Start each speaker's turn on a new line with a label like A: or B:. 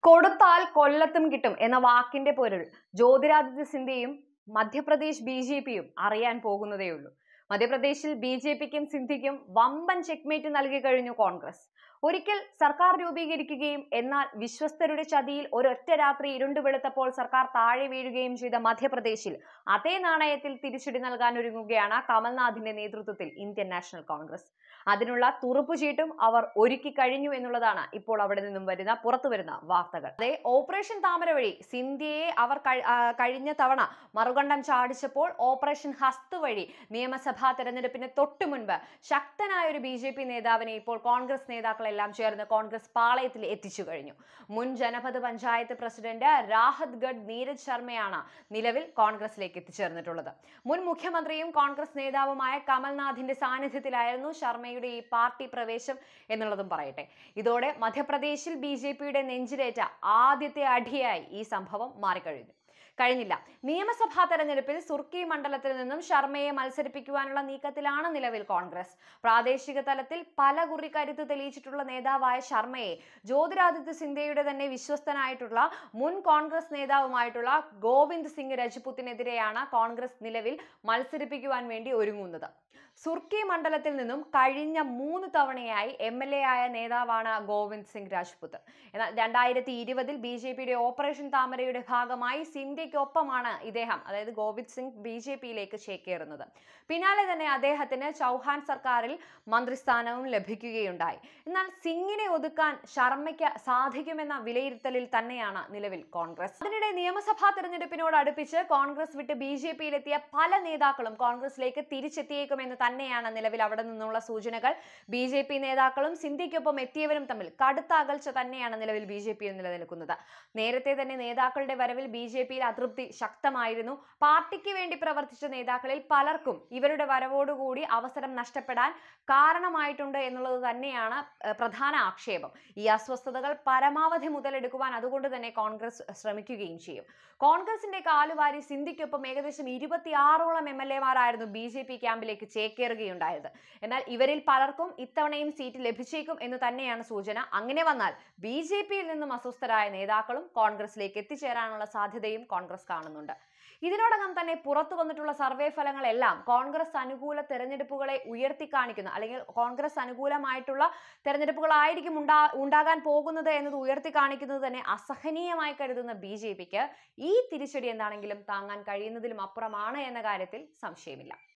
A: കൊടുത്താൽ കൊല്ലത്തും കിട്ടും എന്ന വാക്കിന്റെ പൊരുൾ ജ്യോതിരാദിത്യ സിന്ധ്യയും മധ്യപ്രദേശ് ബി ജെ പിയും അറിയാൻ പോകുന്നതേയുള്ളൂ മധ്യപ്രദേശിൽ ബി ജെ പിക്കും സിന്ധ്യയ്ക്കും വമ്പൻ ചെക്മേറ്റ് നൽകി കഴിഞ്ഞു കോൺഗ്രസ് ഒരിക്കൽ സർക്കാർ രൂപീകരിക്കുകയും എന്നാൽ വിശ്വസ്തരുടെ ചതിയിൽ ഒരൊറ്റ രാത്രി ഇരുണ്ടു വെളുത്തപ്പോൾ സർക്കാർ താഴെ വീഴുകയും ചെയ്ത മധ്യപ്രദേശിൽ അതേ നാണയത്തിൽ തിരിച്ചടി നൽകാൻ ഒരുങ്ങുകയാണ് കമൽനാഥിന്റെ നേതൃത്വത്തിൽ ഇന്ത്യൻ നാഷണൽ കോൺഗ്രസ് അതിനുള്ള തുറുപ്പുചീട്ടും അവർ ഒരുക്കി കഴിഞ്ഞു എന്നുള്ളതാണ് ഇപ്പോൾ അവിടെ നിന്നും വരുന്ന പുറത്തു വരുന്ന വാർത്തകൾ അതെ ഓപ്പറേഷൻ താമര വഴി സിന്ധ്യയെ അവർ കഴി- ആ, കഴിഞ്ഞ തവണ മറുകണ്ഠം ചാടിച്ചപ്പോൾ ഓപ്പറേഷൻ ഹസ്ത് വഴി നിയമസഭാ തെരഞ്ഞെടുപ്പിന് തൊട്ടു മുൻപ് ശക്തനായ ഒരു ബി ജെ പി നേതാവിനെ ഇപ്പോൾ കോൺഗ്രസ് നേതാക്കളെല്ലാം ചേർന്ന് കോൺഗ്രസ് പാളയത്തിൽ എത്തിച്ചു കഴിഞ്ഞു മുൻ ജനപദ് പഞ്ചായത്ത് പ്രസിഡന്റ് രാഹത് ഗഡ് നീരജ് ശർമ്മയാണ് നിലവിൽ കോൺഗ്രസിലേക്ക് എത്തിച്ചേർന്നിട്ടുള്ളത് മുൻ മുഖ്യമന്ത്രിയും കോൺഗ്രസ് നേതാവുമായ കമൽനാഥിന്റെ സാന്നിധ്യത്തിലായിരുന്നു ശർമ്മയുടെ ഈ പാർട്ടി പ്രവേശം എന്നുള്ളതും പറയട്ടെ ഇതോടെ മധ്യപ്രദേശിൽ ബി ജെ പിയുടെ നെഞ്ചിലേറ്റ ആദ്യത്തെ അടിയായി ഈ സംഭവം മാറിക്കഴിഞ്ഞു കഴിഞ്ഞില്ല നിയമസഭാ തെരഞ്ഞെടുപ്പിൽ സുർക്കി മണ്ഡലത്തിൽ നിന്നും ശർമ്മയെ മത്സരിപ്പിക്കുവാനുള്ള നീക്കത്തിലാണ് നിലവിൽ കോൺഗ്രസ് പ്രാദേശിക തലത്തിൽ പല കുറി കരുത്ത് തെളിയിച്ചിട്ടുള്ള നേതാവായ ശർമ്മയെ ജ്യോതിരാദിത്യ സിന്ധ്യയുടെ തന്നെ വിശ്വസ്തനായിട്ടുള്ള മുൻ കോൺഗ്രസ് നേതാവുമായിട്ടുള്ള ഗോവിന്ദ് സിംഗ് രജപുത്തിനെതിരെയാണ് കോൺഗ്രസ് നിലവിൽ മത്സരിപ്പിക്കുവാൻ വേണ്ടി ഒരുങ്ങുന്നത് സുർക്കി മണ്ഡലത്തിൽ നിന്നും കഴിഞ്ഞ മൂന്ന് തവണയായി എം എൽ എ ആയ നേതാവാണ് ഗോവിന്ദ് സിംഗ് രാജ്പുത്ത് എന്നാൽ രണ്ടായിരത്തി ഇരുപതിൽ ബി ജെ പിയുടെ ഓപ്പറേഷൻ താമരയുടെ ഭാഗമായി സിന്ധ്യയ്ക്കൊപ്പമാണ് ഇദ്ദേഹം അതായത് ഗോവിന്ദ് സിംഗ് ബി ജെ പിയിലേക്ക് ചേക്കേറുന്നത് പിന്നാലെ തന്നെ അദ്ദേഹത്തിന് ചൗഹാൻ സർക്കാരിൽ മന്ത്രിസ്ഥാനവും ലഭിക്കുകയുണ്ടായി എന്നാൽ സിംഗിനെ ഒതുക്കാൻ ശർമ്മയ്ക്ക് സാധിക്കുമെന്ന വിലയിരുത്തലിൽ തന്നെയാണ് നിലവിൽ കോൺഗ്രസ് അതിനിടെ നിയമസഭാ തെരഞ്ഞെടുപ്പിനോട് അടുപ്പിച്ച് കോൺഗ്രസ് വിട്ട് ബി ജെ പിയിലെത്തിയ പല നേതാക്കളും കോൺഗ്രസിലേക്ക് തിരിച്ചെത്തിയേക്കുമെന്ന് തന്നെയാണ് നിലവിൽ അവിടെ നിന്നുള്ള സൂചനകൾ ബി ജെ പി നേതാക്കളും സിന്ധ്യയ്ക്കൊപ്പം എത്തിയവരും തമ്മിൽ കടുത്ത അകൽച്ച തന്നെയാണ് നിലവിൽ ബി ജെ പിയിൽ നിലനിൽക്കുന്നത് നേരത്തെ തന്നെ നേതാക്കളുടെ വരവിൽ ബി ജെ പിയിൽ അതൃപ്തി ശക്തമായിരുന്നു പാർട്ടിക്ക് വേണ്ടി പ്രവർത്തിച്ച നേതാക്കളിൽ പലർക്കും ഇവരുടെ വരവോടുകൂടി അവസരം നഷ്ടപ്പെടാൻ കാരണമായിട്ടുണ്ട് എന്നുള്ളത് തന്നെയാണ് ഏഹ്, പ്രധാന ആക്ഷേപം ഈ അസ്വസ്ഥതകൾ പരമാവധി മുതലെടുക്കുവാൻ അതുകൊണ്ട് തന്നെ കോൺഗ്രസ് ശ്രമിക്കുകയും ചെയ്യും കോൺഗ്രസിന്റെ കാലുവാരി സിന്ധിക്കൊപ്പം ഏകദേശം ഇരുപത്തിയാറോളം എം എൽ എമാരായിരുന്നു ബി ജെ പി ക്യാമ്പിലേക്ക് ചേക്കേറുകയുണ്ടായത് എന്നാൽ ഇവരിൽ പലർക്കും ഇത്തവണയും സീറ്റ് ലഭിച്ചേക്കും എന്ന് തന്നെയാണ് സൂചന അങ്ങനെ വന്നാൽ ബി ജെ പിയിൽ നിന്നും അസ്വസ്ഥരായ നേതാക്കളും കോൺഗ്രസിലേക്ക് എത്തിച്ചേരാനുള്ള സാധ്യതയും കോൺഗ്രസ് കാണുന്നുണ്ട് ഇതിനോടകം തന്നെ പുറത്തു വന്നിട്ടുള്ള സർവേ ഫലങ്ങളെല്ലാം കോൺഗ്രസ് അനുകൂല തെരഞ്ഞെടുപ്പുകളെ ഉയർത്തി കാണിക്കുന്ന അല്ലെങ്കിൽ കോൺഗ്രസ് അനുകൂലമായിട്ടുള്ള തെരഞ്ഞെടുപ്പുകളായിരിക്കും ഉണ്ടാ ഉണ്ടാകാൻ പോകുന്നത് എന്നത് ഉയർത്തി കാണിക്കുന്നത് തന്നെ അസഹനീയമായി കരുതുന്ന ബി ജെ പിക്ക് ഈ തിരിച്ചടി എന്താണെങ്കിലും താങ്ങാൻ കഴിയുന്നതിലും അപ്പുറമാണ് എന്ന കാര്യത്തിൽ സംശയമില്ല